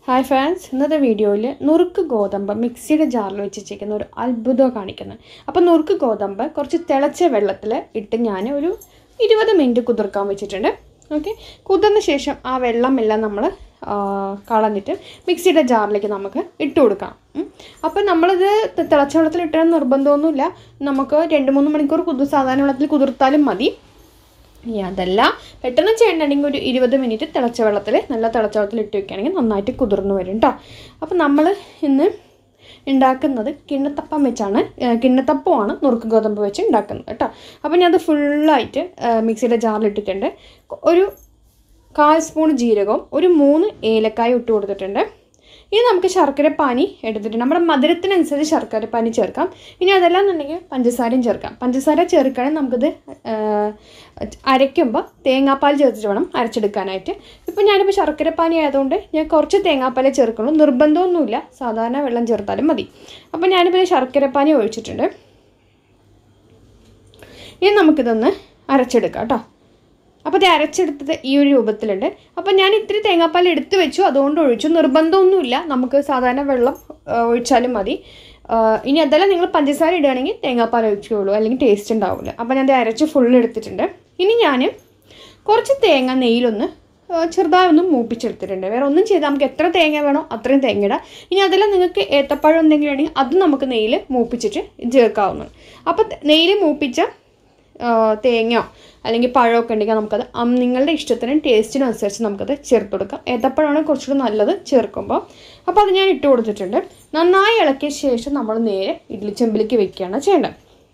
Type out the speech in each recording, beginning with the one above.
Hi fans ഇന്നത്തെ വീഡിയോയിൽ നുറുക്ക് ഗോതമ്പ് മിക്സിയുടെ ജാറിൽ വെച്ചിരിക്കുന്ന ഒരു അത്ഭുതം കാണിക്കുന്നത് അപ്പോൾ നുറുക്ക് ഗോതമ്പ് കുറച്ച് തിളച്ച വെള്ളത്തിൽ ഇട്ട് ഞാൻ ഒരു ഇരുപത് മിനിറ്റ് കുതിർക്കാൻ വെച്ചിട്ടുണ്ട് ഓക്കെ കുതിർന്ന ശേഷം ആ വെള്ളമെല്ലാം നമ്മൾ കളഞ്ഞിട്ട് മിക്സിയുടെ ജാറിലേക്ക് നമുക്ക് ഇട്ട് കൊടുക്കാം ഉം. അപ്പോൾ നമ്മളിത് ത- തിളച്ച വെള്ളത്തിൽ ഇട്ടാൽ നിർബന്ധമൊന്നുമില്ല നമുക്ക് രണ്ട് മൂന്ന് മണിക്കൂർ കുതിർ സാധാരണ വെള്ളത്തിൽ കുതിർത്താലും മതി ഇനി അതല്ല പെട്ടെന്ന് ചെയ്യണമെങ്കിൽ ഒരു ഇരുപത് മിനിറ്റ് തിളച്ച വെള്ളത്തിൽ നല്ല തിളച്ച വെള്ളത്തിൽ ഇട്ട് വെക്കുകയാണെങ്കിൽ നന്നായിട്ട് കുതിർന്ന് വരും കേട്ടോ അപ്പോൾ നമ്മൾ ഇന്ന് ഉണ്ടാക്കുന്നത് കിണ്ണത്തപ്പം വെച്ചാണ് ഏഹ് കിണ്ണത്തപ്പമാണ് നുറുക്ക് ഗോതമ്പ് വെച്ച് ഉണ്ടാക്കുന്നത് കേട്ടോ അപ്പോൾ ഞാനത് ഫുള്ളായിട്ട് മിക്സിയുടെ ജാറിലിട്ടിട്ടുണ്ട് ഒരു കാൽ സ്പൂൺ ജീരകവും ഒരു മൂന്ന് ഏലക്കായ ഇട്ട് കൊടുത്തിട്ടുണ്ട് ഇനി നമുക്ക് ശർക്കര പാനി എടുത്തിട്ട് നമ്മുടെ മധുരത്തിനനുസരിച്ച് ശർക്കര പാനി ചേർക്കാം ഇനി അതല്ല എന്നുണ്ടെങ്കിൽ പഞ്ചസാരയും ചേർക്കാം പഞ്ചസാര ചേർക്കുകയാണെങ്കിൽ നമുക്കിത് ആ, അരയ്ക്കുമ്പോൾ തേങ്ങാപ്പാൽ ചേർത്തിട്ട് വേണം അരച്ചെടുക്കാനായിട്ട് ഇപ്പോൾ ഞാനിപ്പോൾ ശർക്കര പാനി ആയതുകൊണ്ട് ഞാൻ കുറച്ച് തേങ്ങാപ്പാലേ ചേർക്കുള്ളൂ നിർബന്ധമൊന്നുമില്ല സാധാരണ വെള്ളം ചേർത്താലും മതി അപ്പോൾ ഞാനിപ്പോൾ ഇത് ശർക്കര പാനി ഒഴിച്ചിട്ടുണ്ട് ഇനി നമുക്കിതൊന്ന് അരച്ചെടുക്കാം കേട്ടോ അപ്പോൾ ഇത് അരച്ചെടുത്തത് ഈ ഒരു രൂപത്തിലുണ്ട് അപ്പോൾ ഞാൻ ഇത്തിരി തേങ്ങാപ്പാൽ എടുത്തു വെച്ചു അതുകൊണ്ട് ഒഴിച്ചു നിർബന്ധമൊന്നുമില്ല നമുക്ക് സാധാരണ വെള്ളം ആ, ഒഴിച്ചാലും മതി ആ, ഇനി അതല്ല നിങ്ങൾ പഞ്ചസാര ഇടുകയാണെങ്കിൽ തേങ്ങാപ്പാൽ ഒഴിച്ചോളൂ അല്ലെങ്കിൽ ടേസ്റ്റ് ഉണ്ടാവില്ല അപ്പോൾ ഞാൻ ഇത് അരച്ച് ഫുൾ എടുത്തിട്ടുണ്ട് ഇനി ഞാൻ കുറച്ച് തേങ്ങ നെയ്യിലൊന്ന് ആ, ചെറുതായി ഒന്ന് മൂപ്പിച്ചെടുത്തിട്ടുണ്ട് വേറെ ഒന്നും ചെയ്താൽ നമുക്ക് എത്ര തേങ്ങ വേണോ അത്രയും തേങ്ങ ഇടാം ഇനി അതെല്ലാം നിങ്ങൾക്ക് ഏത്തപ്പഴം എന്തെങ്കിലും ആണെങ്കിൽ അത് നമുക്ക് നെയ്യിൽ മൂപ്പിച്ചിട്ട് ചേർക്കാവുന്നതാണ് അപ്പോൾ നെയ്യിൽ മൂപ്പിച്ച ആ, തേങ്ങയോ അല്ലെങ്കിൽ പഴമൊക്കെ ഉണ്ടെങ്കിൽ നമുക്കത് അം- നിങ്ങളുടെ ഇഷ്ടത്തിനും ടേസ്റ്റിനും അനുസരിച്ച് നമുക്കത് ചേർത്ത് കൊടുക്കാം ഏത്തപ്പഴമാണ് കുറച്ചുകൂടി നല്ലത് ചേർക്കുമ്പോൾ അപ്പോൾ അത് ഞാൻ ഇട്ട് കൊടുത്തിട്ടുണ്ട് നന്നായി ഇളക്കിയ ശേഷം നമ്മൾ നേരെ ഇഡ്ഡലി ചെമ്പിലേക്ക് വെക്കുകയാണ് ചെയ്യേണ്ടത്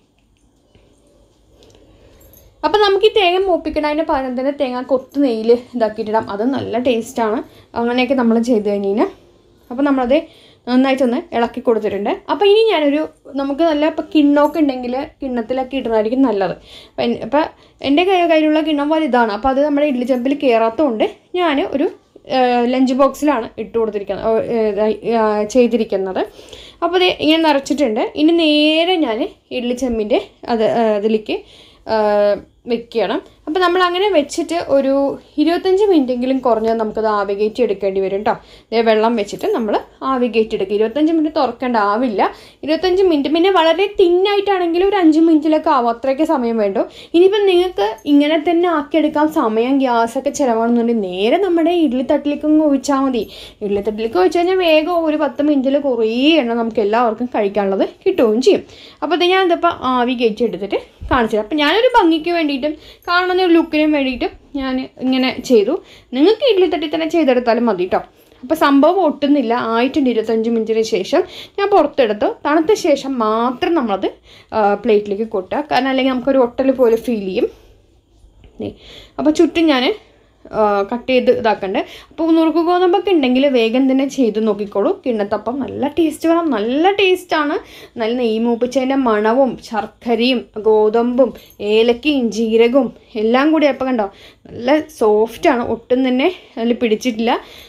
അപ്പോൾ നമുക്ക് ഈ തേങ്ങ മൂപ്പിക്കണതിന് പകരം തന്നെ തേങ്ങ കൊത്ത് നെയ്യിൽ ഇതാക്കിയിട്ടിടാം അത് നല്ല ടേസ്റ്റാണ് അങ്ങനെയൊക്കെ നമ്മൾ ചെയ്ത് കഴിഞ്ഞാൽ അപ്പോൾ നമ്മളത് നന്നായിട്ടൊന്ന് ഇളക്കി കൊടുത്തിട്ടുണ്ട് അപ്പോൾ ഇനി ഞാനൊരു നമുക്ക് നല്ല ഇപ്പോൾ കിണ്ണമൊക്കെ ഉണ്ടെങ്കിൽ കിണ്ണത്തിലൊക്കെ ഇടുന്നതായിരിക്കും നല്ലത് അപ്പം എൻ- അപ്പോൾ എൻ്റെ കൈ- കയ്യിലുള്ള കിണ്ണം വലുതാണ് അപ്പോൾ അത് നമ്മുടെ ഇഡ്ഡലി ചെമ്പിൽ കയറാത്തതുകൊണ്ട് ഞാൻ ഒരു ലഞ്ച് ബോക്സിലാണ് ഇട്ട് കൊടുത്തിരിക്കുന്നത് ഓ, ഏ, ഇതായി, ആ, ചെയ്തിരിക്കുന്നത് അപ്പോൾ ഇത് ഇങ്ങനെ നിറച്ചിട്ടുണ്ട് ഇനി നേരെ ഞാൻ ഇഡ്ഡലി ചെമ്പിൻ്റെ അത് ആ, അതിലേക്ക് ആ, വെക്കണം അപ്പോൾ നമ്മൾ അങ്ങനെ വെച്ചിട്ട് ഒരു ഇരുപത്തഞ്ച് മിനിറ്റെങ്കിലും കുറഞ്ഞത് നമുക്കത് ആവി കയറ്റി എടുക്കേണ്ടി വരും കേട്ടോ ഇതേ വെള്ളം വെച്ചിട്ട് നമ്മൾ ആവി കയറ്റി എടുക്കുക ഇരുപത്തഞ്ച് മിനിറ്റ് തുറക്കേണ്ട ആവില്ല ഇരുപത്തഞ്ച് മിനിറ്റ് പിന്നെ വളരെ തിന്നായിട്ടാണെങ്കിൽ ഒരു അഞ്ച് മിനിറ്റിലൊക്കെ ആവും അത്രയൊക്കെ സമയം വേണ്ടു ഇനിയിപ്പം നിങ്ങൾക്ക് ഇങ്ങനെ തന്നെ ആക്കിയെടുക്കാൻ സമയം ഗ്യാസൊക്കെ ചിലവാണെന്നുണ്ടെങ്കിൽ നേരെ നമ്മുടെ ഇഡ്ഡലി തട്ടിലേക്ക് അങ്ങ് ഒഴിച്ചാൽ മതി ഇഡ്ഡലി തട്ടിലേക്ക് ഒഴിച്ച് കഴിഞ്ഞാൽ വേഗം ഒരു പത്ത് മിനിറ്റിൽ കുറേ എണ്ണം നമുക്ക് എല്ലാവർക്കും കഴിക്കാനുള്ളത് കിട്ടുകയും ചെയ്യും അപ്പോൾ ഇത് ഞാനിതിപ്പോൾ ആവി കയറ്റി എടുത്തിട്ട് കാണിച്ചത് അപ്പോൾ ഞാനൊരു ഭംഗിക്ക് വേണ്ടിയിട്ടും കാണുന്ന ഒരു ലുക്കിനും വേണ്ടിയിട്ടും ഞാൻ ഇങ്ങനെ ചെയ്തു നിങ്ങൾക്ക് ഇഡ്ഡലി തട്ടി തന്നെ ചെയ്തെടുത്താലും മതി കേട്ടോ അപ്പോൾ സംഭവം ഒട്ടുന്നില്ല ആയിട്ടുണ്ട് ഇരുപത്തഞ്ച് മിനിറ്റിന് ശേഷം ഞാൻ പുറത്തെടുത്തു തണുത്ത ശേഷം മാത്രം നമ്മളത് പ്ലേറ്റിലേക്ക് കൊട്ടുക കാരണം അല്ലെങ്കിൽ നമുക്കൊരു ഒട്ടൽ പോലെ ഫീൽ ചെയ്യും ദേ. അപ്പോൾ ചുറ്റും ഞാൻ കട്ട് ചെയ്ത് ഇതാക്കണ്ട് അപ്പോൾ നുറുക്ക് ഗോതമ്പൊക്കെ ഉണ്ടെങ്കിൽ വേഗം തന്നെ ചെയ്ത് നോക്കിക്കോളൂ കിണ്ണത്തപ്പം നല്ല ടേസ്റ്റ് വേണം നല്ല ടേസ്റ്റാണ് നല്ല നെയ്യ് മൂപ്പിച്ചതിൻ്റെ മണവും ശർക്കരയും ഗോതമ്പും ഏലക്കയും ജീരകവും എല്ലാം കൂടി അപ്പോൾ കണ്ടോ നല്ല സോഫ്റ്റാണ് ഒട്ടും തന്നെ അതിൽ പിടിച്ചിട്ടില്ല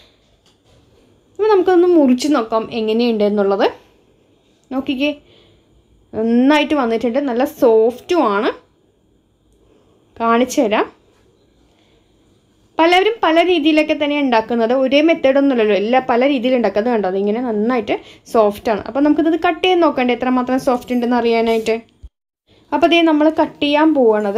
അപ്പോൾ നമുക്കൊന്ന് മുറിച്ച് നോക്കാം എങ്ങനെയുണ്ട് എന്നുള്ളത് നോക്കിക്കേ നന്നായിട്ട് വന്നിട്ടുണ്ട് നല്ല സോഫ്റ്റുമാണ് കാണിച്ചു തരാം പലരും പല രീതിയിലൊക്കെ തന്നെ ഉണ്ടാക്കുന്നത് ഒരേ മെത്തേഡ് ഒന്നുമല്ലല്ലോ എല്ലാ പല രീതിയിൽ ഉണ്ടാക്കുന്നത് കണ്ടോ അതിങ്ങനെ നന്നായിട്ട് സോഫ്റ്റ് ആണ് അപ്പോൾ നമുക്കിത് കട്ട് ചെയ്ത് നോക്കണ്ടേ എത്രമാത്രം സോഫ്റ്റ് ഉണ്ടെന്ന് അറിയാനായിട്ട് അപ്പോൾ അതേ നമ്മൾ കട്ട് ചെയ്യാൻ പോവണത്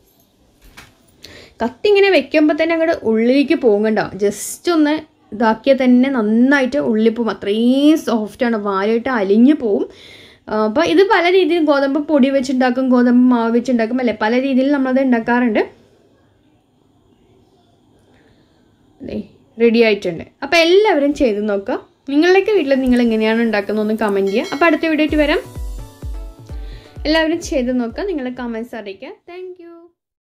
കത്തി ഇങ്ങനെ വെക്കുമ്പോൾ തന്നെ അങ്ങോട്ട് ഉള്ളിലേക്ക് പോകണ്ട ജസ്റ്റ് ഒന്ന് ഇതാക്കിയാൽ തന്നെ നന്നായിട്ട് ഉള്ളിൽ പോകും അത്രയും സോഫ്റ്റാണ് വാലായിട്ട് അലിഞ്ഞു പോവും അപ്പോൾ ഇത് പല രീതിയിൽ ഗോതമ്പ് പൊടി വെച്ചുണ്ടാക്കും ഗോതമ്പ് മാവ് വെച്ചുണ്ടാക്കും അല്ലേ പല രീതിയിൽ നമ്മളത് ഉണ്ടാക്കാറുണ്ട് റെഡി ആയിട്ടുണ്ട് അപ്പോൾ എല്ലാവരും ചെയ്ത് നോക്കുക നിങ്ങളുടെയൊക്കെ വീട്ടിൽ നിങ്ങൾ എങ്ങനെയാണ് ഉണ്ടാക്കുന്നതെന്ന് കമൻറ്റ് ചെയ്യുക അപ്പോൾ അടുത്ത വീഡിയോ ആയിട്ട് വരാം എല്ലാവരും ചെയ്ത് നോക്കുക നിങ്ങളുടെ കമൻസ് അറിയിക്കുക താങ്ക്